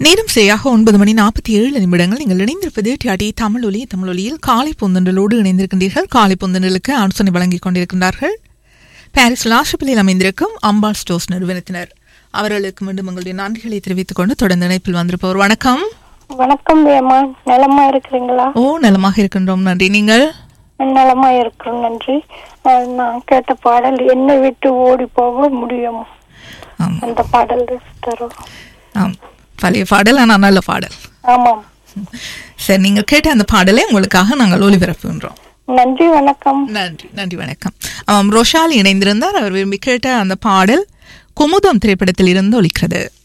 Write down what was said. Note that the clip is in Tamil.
நேரம் சரியாக ஒன்பது மணி நாற்பத்தி ஏழு நிமிடங்கள் நீங்கள் இணைந்திருப்பது டியாடி தமிழ் ஒலி தமிழ் ஒலியில் காலை பொந்தண்டலோடு இணைந்திருக்கின்றீர்கள் காலை பொந்தண்டலுக்கு ஆலோசனை வழங்கிக் கொண்டிருக்கின்றார்கள் பாரிஸ் லாஷப்பிலில் அமைந்திருக்கும் அம்பாள் ஸ்டோர்ஸ் நிறுவனத்தினர் அவர்களுக்கு மீண்டும் உங்களுடைய நன்றிகளை தெரிவித்துக் கொண்டு தொடர்ந்து இணைப்பில் வந்திருப்பவர் வணக்கம் வணக்கம் வேமா நலமா இருக்கிறீங்களா ஓ நலமாக இருக்கின்றோம் நன்றி நீங்கள் நலமா இருக்கிறோம் நன்றி அஹ், நான் கேட்ட பாடல் என்னை விட்டு ஓடி போக முடியும் ஆம் அந்த பாடல் தரும் ஆம் பழைய பாடல் ஆனால் நல்ல பாடல் ஆமாம் சரி நீங்கள் கேட்ட அந்த பாடலை உங்களுக்காக நாங்கள் ஒளிபரப்புகின்றோம் நன்றி வணக்கம் நன்றி நன்றி வணக்கம் ஆமாம் ரோஷால் இணைந்திருந்தார் அவர் விரும்பி கேட்ட அந்த பாடல் குமுதம் திரைப்படத்தில் இருந்து ஒலிக்கிறது